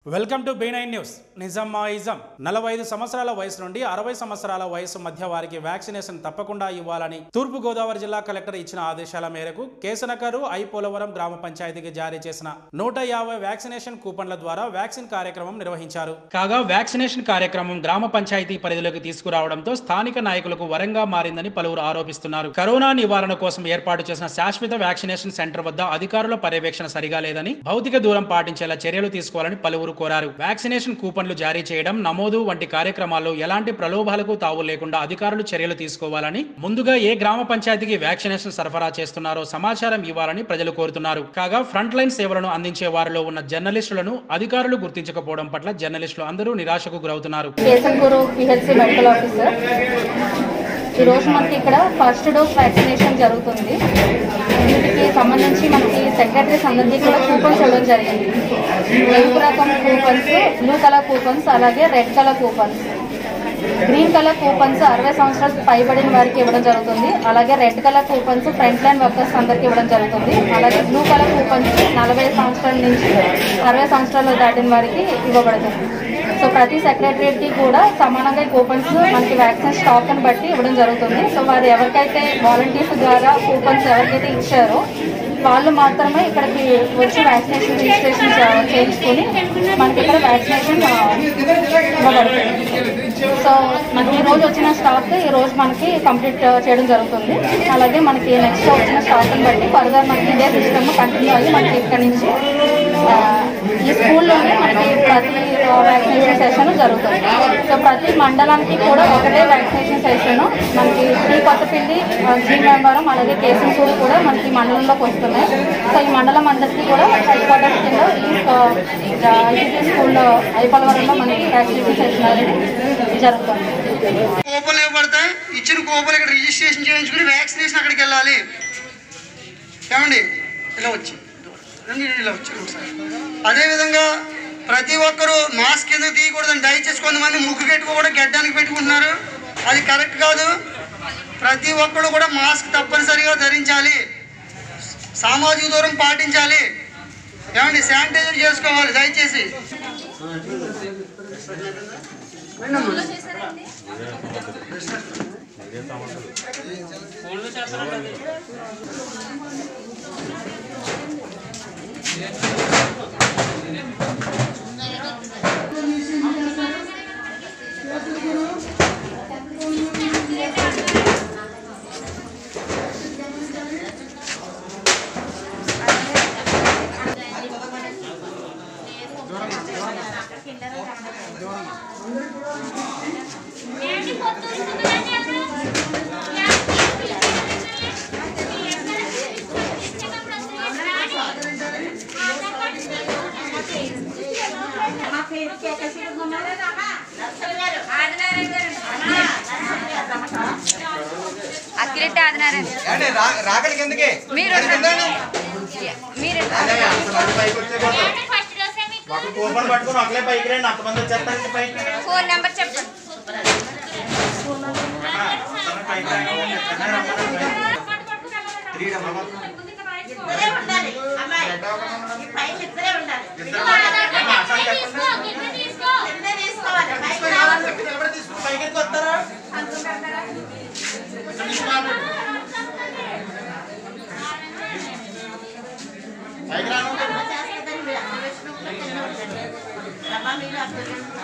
Welcome to B nine news నిజామాయిజం నలభై ఐదు సంవత్సరాల వయసు నుండి అరవై సంవత్సరాల వయసు మధ్య వారికి వ్యాక్సినేషన్ తప్పకుండా ఇవ్వాలని తూర్పు గోదావరి జిల్లా కలెక్టర్ ఇచ్చిన ఆదేశాల మేరకు కేసనకరు ఐ పోలవరం గ్రామ పంచాయతీకి జారీ చేసిన నూట యాభై వ్యాక్సినేషన్ కూపన్ల ద్వారా వ్యాక్సిన్ కార్యక్రమం నిర్వహించారు కాగా వ్యాక్సినేషన్ కార్యక్రమం గ్రామ పంచాయతీ పరిధిలోకి తీసుకురావడంతో స్థానిక నాయకులకు వరంగా మారిందని పలువురు ఆరోపిస్తున్నారు కరోనా నివారణ కోసం ఏర్పాటు చేసిన శాశ్వత వ్యాక్సినేషన్ సెంటర్ వద్ద అధికారుల పర్యవేక్షణ సరిగా లేదని భౌతిక దూరం పాటించేలా చర్యలు తీసుకోవాలని పలువురు కోరారు వ్యాక్సినేషన్ కూపన్లు జారీ చేయడం నమోదు వంటి కార్యక్రమాల్లో ఎలాంటి ప్రలోభాలకు తావు లేకుండా అధికారులు చర్యలు తీసుకోవాలని ముందుగా ఏ గ్రామ పంచాయతీకి వ్యాక్సినేషన్ సరఫరా చేస్తున్నారో సమాచారం ఇవ్వాలని ప్రజలు కోరుతున్నారు కాగా ఫ్రంట్ లైన్ సేవలను అందించే వారిలో ఉన్న జర్నలిస్టులను అధికారులు గుర్తించకపోవడం పట్ల జర్నలిస్టులు అందరూ నిరాశకు గురవుతున్నారు కేసన్పూర్ పిహెచ్సి మెడికల్ ఆఫీసర్ ఈరోజు మనకి ఇక్కడ ఫస్ట్ డోస్ వ్యాక్సినేషన్ జరుగుతుంది వీటికి సంబంధించి మనకి సెక్రటరీస్ అందరికీ కూడా కూపన్స్ ఇవ్వడం జరిగింది ఎరుపు రకం కూపన్స్ బ్లూ కలర్ కూపన్స్ అలాగే red colour coupons green colour coupons అరవై సంవత్సరాలు పైబడిన వారికి ఇవ్వడం జరుగుతుంది అలాగే red colour coupons front line workers అందరికీ ఇవ్వడం జరుగుతుంది అలాగే బ్లూ కలర్ కూపన్స్ నలభై సంవత్సరాల నుంచి అరవై సంవత్సరాలు దాటిన వారికి ఇవ్వబడుతుంది సో ప్రతి సెక్రటరియట్ కి కూడా సమానంగా ఈ కూపన్స్ మనకి వ్యాక్సిన్ స్టాక్ అని బట్టి ఇవ్వడం జరుగుతుంది సో వారు ఎవరికైతే వాలంటీర్స్ ద్వారా కూపన్స్ ఎవరికైతే ఇచ్చారో వాళ్ళు మాత్రమే ఇక్కడికి వచ్చి వ్యాక్సినేషన్ రిజిస్ట్రేషన్ చే- చేయించుకొని మనకి ఇక్కడ వ్యాక్సినేషన్ ఆ, ఇవ్వబడుతుంది సో మనకి ఈ రోజు వచ్చిన స్టాక్ ఈ రోజు మనకి కంప్లీట్ చేయడం జరుగుతుంది అలాగే మనకి నెక్స్ట్ వచ్చిన స్టాక్ని బట్టి ఫర్దర్ మనకి ఇదే సిస్టమ్ కంటిన్యూ అయ్యి మనకి ఇక్కడ నుంచి ఆ, ఈ స్కూల్లోనే మనకి ప్రతి వ్యాక్సినేషన్ సెషన్ జరుగుతుంది సో ప్రతి మండలానికి కూడా ఒకటే వ్యాక్సినేషన్ సెషన్ మనకి శ్రీ కొత్తపల్లి ఆ, జీ మెంబరం అలాగే కేసంపూర్ కూడా మనకి మండలంలోకి వస్తున్నాయి సో ఈ మండలం అందరికీ కూడా హెడ్ క్వార్టర్స్ కింద ఈ ఐసీసీ స్కూల్లో ఐపలవరంలో మనకి వ్యాక్సినేషన్ సెషన్ అనేది జరుగుతుంది కూపన్లు ఇవ్వబడతాయి ఇచ్చిన కూపన్లు ఇక్కడ రిజిస్ట్రేషన్ చేయించుకుని వ్యాక్సినేషన్ అక్కడికి వెళ్ళాలి ఏమండి ఇలా వచ్చి రండి, ఇలా వచ్చి ఒకసారి అదేవిధంగా ప్రతి ఒక్కరూ మాస్క్ ఎందుకు తీయకూడదని దయచేసి కొంతమంది ముక్కు పెట్టుకోకుండా గడ్డానికి పెట్టుకుంటున్నారు అది కరెక్ట్ కాదు ప్రతి ఒక్కరు కూడా మాస్క్ తప్పనిసరిగా ధరించాలి సామాజిక దూరం పాటించాలి ఏమండి శానిటైజర్ చేసుకోవాలి దయచేసి అక్కిరెడ్డి ఆదినారాయణ అంటే రా- రాకడికి ఎందుకే మీరు మీరు మాకు కూపన్ పట్టుకుని ఒకలే పైకి రండి అంతమంది వచ్చేస్తారండి పైకి ఫోన్ నెంబర్ చెప్పండి పైకి రండి. ఎవరు తీసుకుని పైకి ఎందుకు వస్తారా పైకి రాను